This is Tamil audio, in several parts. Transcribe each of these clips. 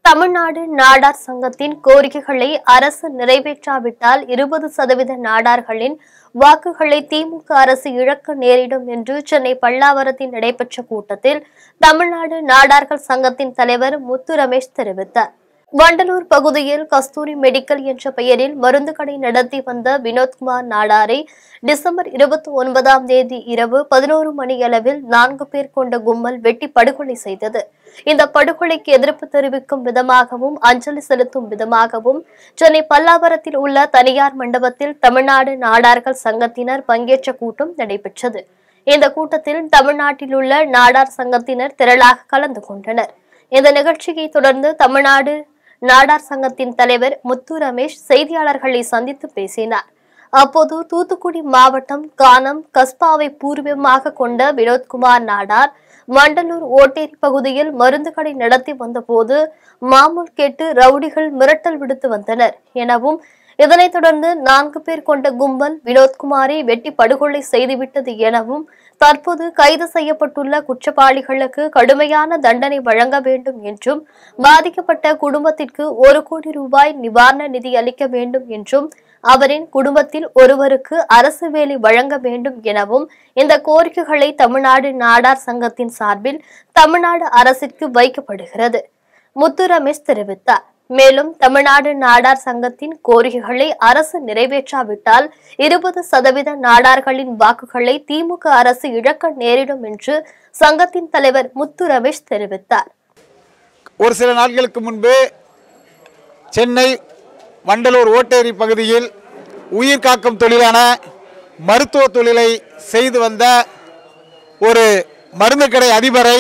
தமிழ்நாடு நாடார் சங்கத்தின் கோரிக்கைகளை அரசு நிறைவேற்றாவிட்டால் இருபது சதவீத நாடார்களின் வாக்குகளை திமுக அரசு இழக்க நேரிடும் என்று சென்னை பல்லாவரத்தில் நடைபெற்ற கூட்டத்தில் தமிழ்நாடு நாடார்கள் சங்கத்தின் தலைவர் முத்து ரமேஷ் தெரிவித்தார் வண்டலூர் பகுதியில் கஸ்தூரி மெடிக்கல் என்ற பெயரில் மருந்து கடை நடத்தி வந்த வினோத்குமார் நாடாரை டிசம்பர் இருபத்தி ஒன்பதாம் தேதி இரவு பதினோரு மணி அளவில் நான்கு பேர் கொண்ட கும்பல் வெட்டி படுகொலை செய்தது இந்த படுகொலைக்கு எதிர்ப்பு தெரிவிக்கும் விதமாகவும் அஞ்சலி செலுத்தும் விதமாகவும் சென்னை பல்லாவரத்தில் உள்ள தனியார் மண்டபத்தில் தமிழ்நாடு நாடார்கள் சங்கத்தினர் பங்கேற்ற கூட்டம் நடைபெற்றது இந்த கூட்டத்தில் தமிழ்நாட்டில் உள்ள நாடார் சங்கத்தினர் திரளாக கலந்து கொண்டனர் இந்த நிகழ்ச்சியை தொடர்ந்து தமிழ்நாடு நாடார் சங்கத்தின் தலைவர் முத்து ரமேஷ் செய்தியாளர்களை சந்தித்து பேசினார் அப்போது தூத்துக்குடி மாவட்டம் கானம் கஸ்பாவை பூர்வமாக கொண்ட வினோத்குமார் நாடார் வண்டலூர் ஓட்டேரி பகுதியில் மருந்து கடை நடத்தி வந்தபோது மாமூல் கேட்டு ரவுடிகள் மிரட்டல் விடுத்து வந்தனர் எனவும் இதனைத் தொடர்ந்து நான்கு பேர் கொண்ட கும்பல் வினோத்குமாரை வெட்டி படுகொலை செய்துவிட்டது எனவும் தற்போது கைது செய்யப்பட்டுள்ள குற்றவாளிகளுக்கு கடுமையான தண்டனை வழங்க வேண்டும் என்றும் பாதிக்கப்பட்ட குடும்பத்திற்கு ஒரு கோடி ரூபாய் நிவாரண நிதி அளிக்க வேண்டும் என்றும் அவரின் குடும்பத்தில் ஒருவருக்கு அரசு வேலை வழங்க வேண்டும் எனவும் இந்த கோரிக்கைகளை தமிழ்நாடு நாடார் சங்கத்தின் சார்பில் தமிழ்நாடு அரசிற்கு வைக்கப்படுகிறது முத்து ரமேஷ் தெரிவித்தார் மேலும் தமிழ்நாடு நாடார் சங்கத்தின் கோரிக்கைகளை அரசு நிறைவேற்றாவிட்டால் இருபது சதவீத நாடார்களின் வாக்குகளை திமுக அரசு இழக்க நேரிடும் என்று சங்கத்தின் தலைவர் முத்து ரமேஷ் தெரிவித்தார் ஒரு சில நாட்களுக்கு முன்பு சென்னை வண்டலூர் ஓட்டேரி பகுதியில் உயிர் காக்கும் தொழிலான மருத்துவ தொழிலை செய்து வந்த ஒரு மருந்து கடை அதிபரை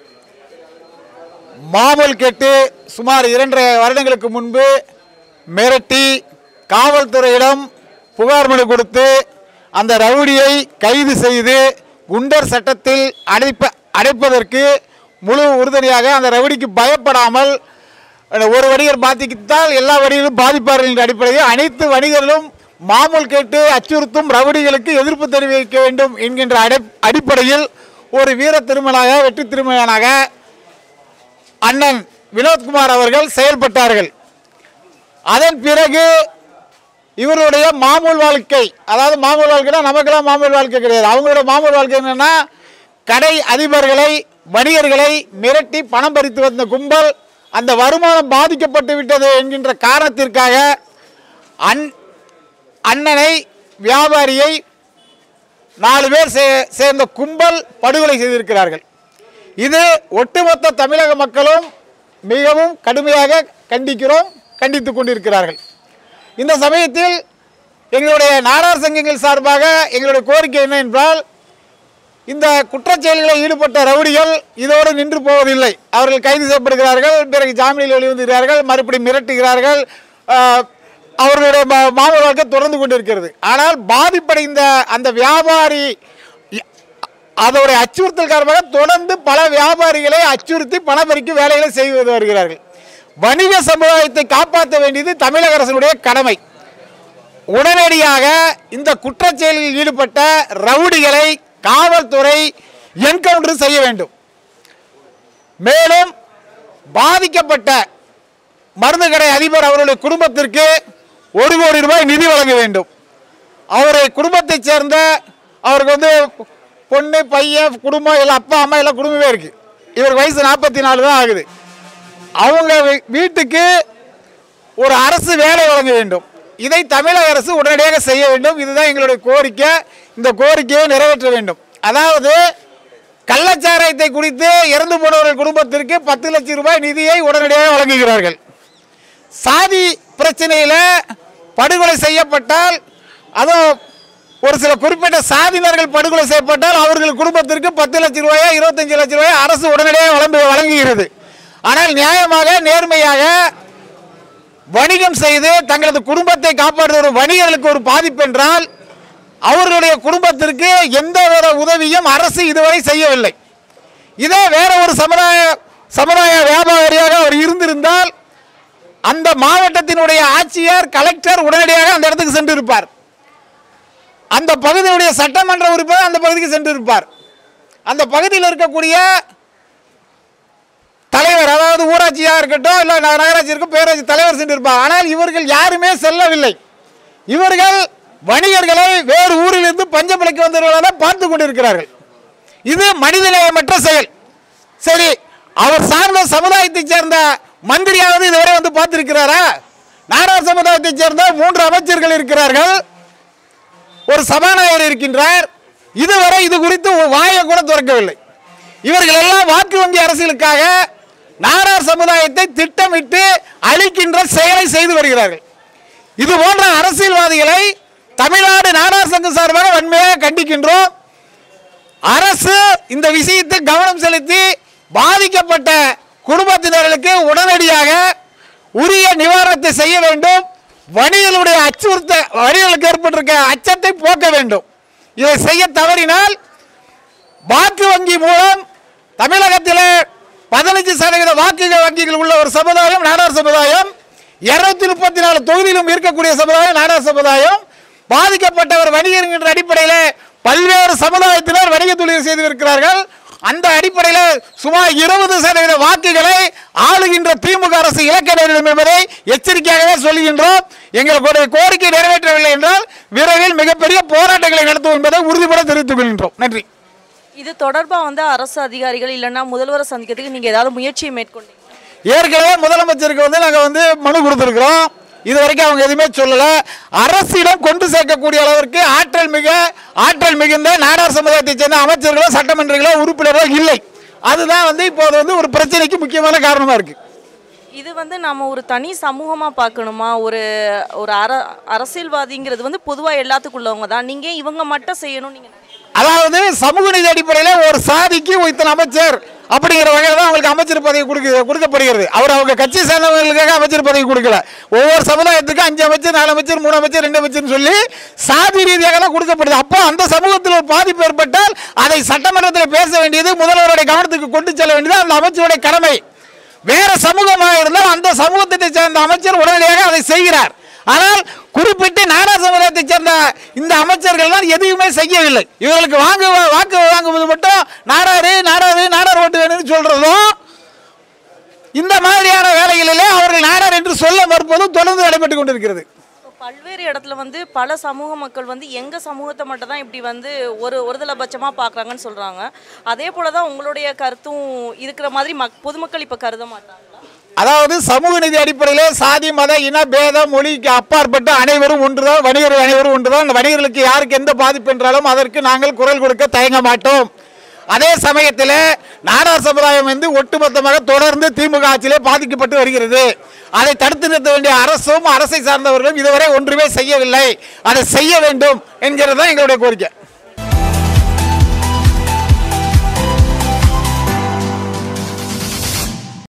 மாமூல் கேட்டு சுமார் இரண்டரை வருடங்களுக்கு முன்பு மிரட்டி காவல்துறையிடம் புகார் மனு கொடுத்து அந்த ரவுடியை கைது செய்து குண்டர் சட்டத்தில் அடைப்ப அடைப்பதற்கு முழு உறுதுணையாக அந்த ரவுடிக்கு பயப்படாமல் ஒரு வணிகர் பாதித்தால் எல்லா வணிகர்களும் பாதிப்பார்கள் என்ற அடிப்படையில் அனைத்து வணிகர்களும் மாமூல் கேட்டு அச்சுறுத்தும் ரவுடிகளுக்கு எதிர்ப்பு தெரிவிக்க வேண்டும் என்கின்ற அடை அடிப்படையில் ஒரு வீர திருமணாக வெற்றி திருமணனாக அண்ணன் வினோத்குமார் அவர்கள் செயல்பட்டார்கள் அதன் பிறகு இவருடைய மாமூல் வாழ்க்கை அதாவது மாமூல் வாழ்க்கைனா நமக்கெல்லாம் மாமூல் வாழ்க்கை கிடையாது அவங்களோட மாமூல் வாழ்க்கை என்னன்னா கடை அதிபர்களை வணிகர்களை மிரட்டி பணம் பறித்து வந்த கும்பல் அந்த வருமானம் பாதிக்கப்பட்டு விட்டது என்கின்ற காரணத்திற்காக அன் அண்ணனை வியாபாரியை நாலு பேர் சே- சேர்ந்த கும்பல் படுகொலை செய்திருக்கிறார்கள் இது ஒட்டுமொத்த தமிழக மக்களும் மிகவும் கடுமையாக கண்டிக்கிறோம் கண்டித்துக் கொண்டிருக்கிறார்கள் இந்த சமயத்தில் எங்களுடைய நாடார் சங்கங்கள் சார்பாக எங்களுடைய கோரிக்கை என்ன என்றால் இந்த குற்றச்செயல்களில் ஈடுபட்ட ரவுடிகள் இதோடு நின்று போவதில்லை அவர்கள் கைது செய்யப்படுகிறார்கள் பிறகு ஜாமீனில் வெளிவந்துகிறார்கள் மறுபடியும் மிரட்டுகிறார்கள் ஆஹ், அவர்களுடைய மா- மாமூல் வாழ்க்கை தொடர்ந்து கொண்டிருக்கிறது ஆனால் பாதிப்படைந்த அந்த வியாபாரி இ- அதோடைய அச்சுறுத்தல் காரணமாக தொடர்ந்து பல வியாபாரிகளை அச்சுறுத்தி பணப்பறிக்கும் வேலைகளை செய்து வருகிறார்கள் வணிக சமுதாயத்தை காப்பாற்ற வேண்டியது தமிழக அரசினுடைய கடமை உடனடியாக இந்த குற்றச்செயலில் ஈடுபட்ட ரவுடிகளை காவல்துறை என்கவுண்டர் செய்ய வேண்டும் மேலும் பாதிக்கப்பட்ட மருந்து கடை அதிபர் அவருடைய குடும்பத்திற்கு ஒரு கோடி ரூபாய் நிதி வழங்க வேண்டும் அவருடைய குடும்பத்தைச் சேர்ந்த அவருக்கு வந்து பொண்ணு பையன் குடும்பம் எல்லாம் அப்பா அம்மா எல்லாம் குடும்பமே இருக்கு இவருக்கு வயசு நாற்பத்தி நாலு தான் ஆகுது அவங்க வீ- வீட்டுக்கு ஒரு அரசு வேலை வழங்க வேண்டும் இதை தமிழக அரசு உடனடியாக செய்ய வேண்டும் இதுதான் எங்களுடைய கோரிக்கை இந்த கோரிக்கையை நிறைவேற்ற வேண்டும் அதாவது கள்ளச்சாராயத்தை குடித்து இறந்து போனவர்கள் குடும்பத்திற்கு பத்து லட்சம் ரூபாய் நிதியை உடனடியாக வழங்குகிறார்கள் சாதி பிரச்சனையில் படுகொலை செய்யப்பட்டால் அதுவும் ஒரு சில குறிப்பிட்ட சாதியினர்கள் படுகொலை செய்யப்பட்டால் அவர்கள் குடும்பத்திற்கு பத்து லட்சம் ரூபாயா இருபத்தஞ்சு லட்சம் ரூபாயா அரசு உடனடியாக வழங்கு வழங்குகிறது ஆனால் நியாயமாக நேர்மையாக வணிகம் செய்து தங்களது குடும்பத்தை காப்பாற்றுகிற வணிகர்களுக்கு ஒரு பாதிப்பு என்றால் அவர்களுடைய குடும்பத்திற்கு எந்த வித உதவியும் அரசு இதுவரை செய்யவில்லை இதே வேற ஒரு சமுதாய சமுதாய வியாபாரியாக அவர் இருந்திருந்தால் அந்த மாவட்டத்தினுடைய ஆட்சியர் கலெக்டர் உடனடியாக அந்த இடத்துக்கு சென்று இருப்பார் அந்த பகுதியினுடைய சட்டமன்ற உறுப்பினர் அந்த பகுதிக்கு சென்று இருப்பார் அந்த பகுதியில் இருக்கக்கூடிய தலைவர் அதாவது ஊராட்சியாக இருக்கட்டும் இல்லை நகராட்சி இருக்கும் பேராட்சி தலைவர் சென்று இருப்பார் ஆனால் இவர்கள் யாருமே செல்லவில்லை இவர்கள் வணிகர்களை வேறு ஊரிலிருந்து பஞ்சமலைக்கு வந்தவர்களாக பார்த்து கொண்டிருக்கிறார்கள் இது மனிதநேயமற்ற செயல் சரி அவர் சார்ந்த சமுதாயத்தைச் சேர்ந்த மந்திரியாவது இதுவரை வந்து பார்த்திருக்கிறாரா நாடார் சமுதாயத்தைச் சேர்ந்த மூன்று அமைச்சர்கள் இருக்கிறார்கள் ஒரு சபாநாயகர் இருக்கின்றார் இதுவரை இது குறித்து ஒரு வாயை கூட திறக்கவில்லை இவர்கள் எல்லாம் வாக்கு வங்கி அரசியலுக்காக நாடார் சமுதாயத்தை திட்டமிட்டு அழிக்கின்ற செயலை செய்து வருகிறார்கள் இது போன்ற அரசியல்வாதிகளை தமிழ்நாடு நாடார் சங்கம் சார்பாக வன்மையாக கண்டிக்கின்றோம் அரசு இந்த விஷயத்தில் கவனம் செலுத்தி பாதிக்கப்பட்ட குடும்பத்தினர்களுக்கு உடனடியாக உரிய நிவாரணத்தை செய்ய வேண்டும் வணிகளுடைய அச்சுறுத்த வணிகளுக்கு ஏற்பட்டிருக்க அச்சத்தை போக்க வேண்டும் இதை செய்ய தவறினால் வாக்கு வங்கி மூலம் தமிழகத்தில் பதினஞ்சு சதவீத வாக்கு வங்கிகள் உள்ள ஒரு சமுதாயம் நாடார் சமுதாயம் இருநூத்தி முப்பத்தி நாலு தொகுதியிலும் இருக்கக்கூடிய சமுதாயம் நாடார் சமுதாயம் பாதிக்கப்பட்டவர் வணிகர் என்ற அடிப்படையில் பல்வேறு சமுதாயத்தினர் வணிக தொழில் செய்து இருக்கிறார்கள் அந்த அடிப்படையில் சுமார் இருபது சதவீத வாக்குகளை ஆளுகின்ற திமுக அரசு இலக்க நேரிடும் என்பதை எச்சரிக்கையாகவே சொல்லுகின்றோம் எங்களுடைய கோரிக்கை நிறைவேற்றவில்லை என்றால் விரைவில் மிகப்பெரிய போராட்டங்களை நடத்துவோம் என்பதை உறுதிபட தெரிவித்துக் கொள்கின்றோம் நன்றி இது தொடர்பாக வந்து அரசு அதிகாரிகள் இல்லைன்னா முதல்வரை சந்திக்கிறதுக்கு நீங்கள் ஏதாவது முயற்சியை மேற்கொண்டீங்க ஏற்கனவே முதலமைச்சருக்கு வந்து நாங்கள் வந்து மனு கொடுத்துருக்குறோம் இது வரைக்கும் அவங்க எதுவுமே சொல்லலை அரசிடம் கொண்டு சேர்க்கக்கூடிய அளவிற்கு ஆற்றல் மிக ஆற்றல் மிகுந்த நாடார் சமுதாயத்தைச் சேர்ந்த அமைச்சர்களோ சட்டமன்றங்களோ உறுப்பினர்களோ இல்லை அதுதான் வந்து இப்போது வந்து ஒரு பிரச்சனைக்கு முக்கியமான காரணமாக இருக்குது இது வந்து நம்ம ஒரு தனி சமூகமாக பார்க்கணுமா ஒரு ஒரு அர அரசியல்வாதிங்கிறது வந்து பொதுவாக எல்லாத்துக்குள்ளவங்க தான் நீங்கள் இவங்க மட்டும் செய்யணும் நீங்கள் அதாவது சமூக நீதி அடிப்படையில் ஒரு சாதிக்கு ஒரு இத்தனை அமைச்சர் அப்படிங்கிற வகையில் தான் அவங்களுக்கு அமைச்சர் பதவி கொடுக்க கொடுக்கப்படுகிறது அவர் அவங்க கட்சி சேர்ந்தவங்களுக்காக அமைச்சர் பதவி கொடுக்கல ஒவ்வொரு சமுதாயத்துக்கும் அஞ்சு அமைச்சர் நாலு அமைச்சர் மூணு அமைச்சர் ரெண்டு அமைச்சர்னு சொல்லி சாதி ரீதியாக தான் கொடுக்கப்படுது அப்போ அந்த சமூகத்தில் ஒரு பாதிப்பு ஏற்பட்டால் அதை சட்டமன்றத்தில் பேச வேண்டியது முதல்வருடைய கவனத்துக்கு கொண்டு செல்ல வேண்டியது அந்த அமைச்சருடைய கடமை வேற சமூகமாக இருந்தால் அந்த சமூகத்தை சேர்ந்த அமைச்சர் உடனடியாக அதை செய்கிறார் ஆனால் குறிப்பிட்டு நாடார் சமுதாயத்தைச் சேர்ந்த இந்த அமைச்சர்கள் தான் எதையுமே செய்யவில்லை இவர்களுக்கு வாங்கு வாக்கு வாங்குவது மட்டும் நாடாரு நாடாரு நாடார் ஓட்டு வேணும்னு சொல்றதும் இந்த மாதிரியான வேலைகளிலே அவர்கள் நாடார் என்று சொல்ல மறுப்பதும் தொடர்ந்து நடைபெற்றுக் கொண்டிருக்கிறது இப்போ பல்வேறு இடத்துல வந்து பல சமூக மக்கள் வந்து எங்கள் சமூகத்தை மட்டும் தான் இப்படி வந்து ஒரு ஒருதலைபட்சமாக பார்க்குறாங்கன்னு சொல்கிறாங்க அதே போல் தான் உங்களுடைய கருத்தும் இருக்கிற மாதிரி மக் பொதுமக்கள் இப்போ கருத மாட்டாங்களா அதாவது சமூக நீதி அடிப்படையிலே சாதி மத இன பேதம் மொழிக்கு அப்பாற்பட்ட அனைவரும் ஒன்றுதான் வணிகர்கள் அனைவரும் ஒன்றுதான் அந்த வணிகர்களுக்கு யாருக்கு எந்த பாதிப்பு என்றாலும் அதற்கு நாங்கள் குரல் கொடுக்க தயங்க மாட்டோம் அதே சமயத்தில் நாடார் சமுதாயம் வந்து ஒட்டுமொத்தமாக தொடர்ந்து திமுக ஆட்சியிலே பாதிக்கப்பட்டு வருகிறது அதை தடுத்து நிறுத்த வேண்டிய அரசும் அரசை சார்ந்தவர்களும் இதுவரை ஒன்றுமே செய்யவில்லை அதை செய்ய வேண்டும் என்கிறது தான் எங்களுடைய கோரிக்கை